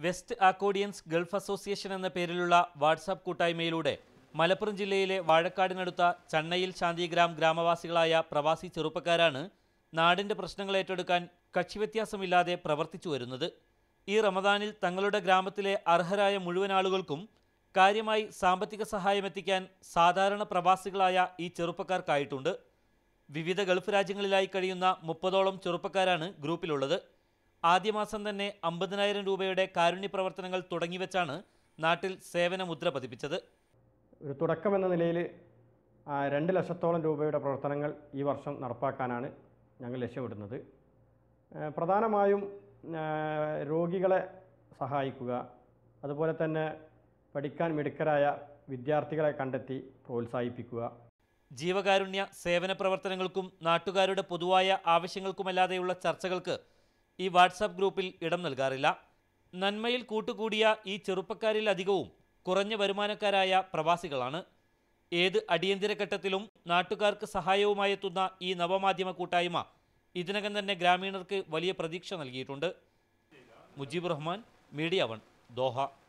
west ആക്കോഡിയൻസ് Gulf association എന്ന പേരിലുള്ള WhatsApp കൂട്ടായ്മയിലൂടെ Malappuram ജില്ലയിലെ വാഴക്കാടിനടുത്ത ചണ്ണയിൽ ശാന്തിഗ്രാം ഗ്രാമവാസികളായ പ്രവാസി ചെറുപ്പക്കാരാണ് നാടിന്റെ പ്രശ്നങ്ങൾ ഏറ്റെടുക്കാൻ കക്ഷിവ്യത്യാസമില്ലാതെ പ്രവർത്തിച്ചു വരുന്നത് ഈ റമദാനിൽ തങ്ങളുടെ ഗ്രാമത്തിലെ അർഹരായ മുഴുവൻ ആളുകൾക്കും കാര്യമായി സാമ്പത്തിക സഹായം എത്തിക്കാൻ സാധാരണ പ്രവാസികളായ ഈ ചെറുപ്പക്കാർക്കായിട്ടുണ്ട് വിവിധ ഗൾഫ് രാജ്യങ്ങളിലായി കഴിയുന്ന മുപ്പതോളം ചെറുപ്പക്കാരാണ് ഗ്രൂപ്പിലുള്ളത് ആദ്യ മാസം തന്നെ അമ്പതിനായിരം രൂപയുടെ കാരുണ്യ പ്രവർത്തനങ്ങൾ തുടങ്ങിവെച്ചാണ് നാട്ടിൽ സേവന മുദ്ര പതിപ്പിച്ചത് ഒരു തുടക്കം എന്ന നിലയിൽ ആ, രണ്ട് ലക്ഷത്തോളം രൂപയുടെ പ്രവർത്തനങ്ങൾ ഈ വർഷം നടപ്പാക്കാനാണ് ഞങ്ങൾ ലക്ഷ്യമിടുന്നത് ആ, പ്രധാനമായും ആ, രോഗികളെ സഹായിക്കുക അതുപോലെ തന്നെ പഠിക്കാൻ മിടുക്കരായ വിദ്യാർത്ഥികളെ കണ്ടെത്തി പ്രോത്സാഹിപ്പിക്കുക ജീവകാരുണ്യ സേവന പ്രവർത്തനങ്ങൾക്കും നാട്ടുകാരുടെ പൊതുവായ ആവശ്യങ്ങൾക്കുമല്ലാതെയുള്ള ചർച്ചകൾക്ക് ഈ വാട്സാപ്പ് ഗ്രൂപ്പിൽ ഇടം നൽകാറില്ല നന്മയിൽ കൂട്ടുകൂടിയ ഈ ചെറുപ്പക്കാരിൽ അധികവും കുറഞ്ഞ വരുമാനക്കാരായ പ്രവാസികളാണ് ഏത് അടിയന്തര ഘട്ടത്തിലും നാട്ടുകാർക്ക് സഹായവുമായി എത്തുന്ന ഈ നവമാധ്യമ കൂട്ടായ്മ ഇതിനകം തന്നെ ഗ്രാമീണർക്ക് വലിയ പ്രതീക്ഷ നൽകിയിട്ടുണ്ട് Mujeeb Rahman media one Doha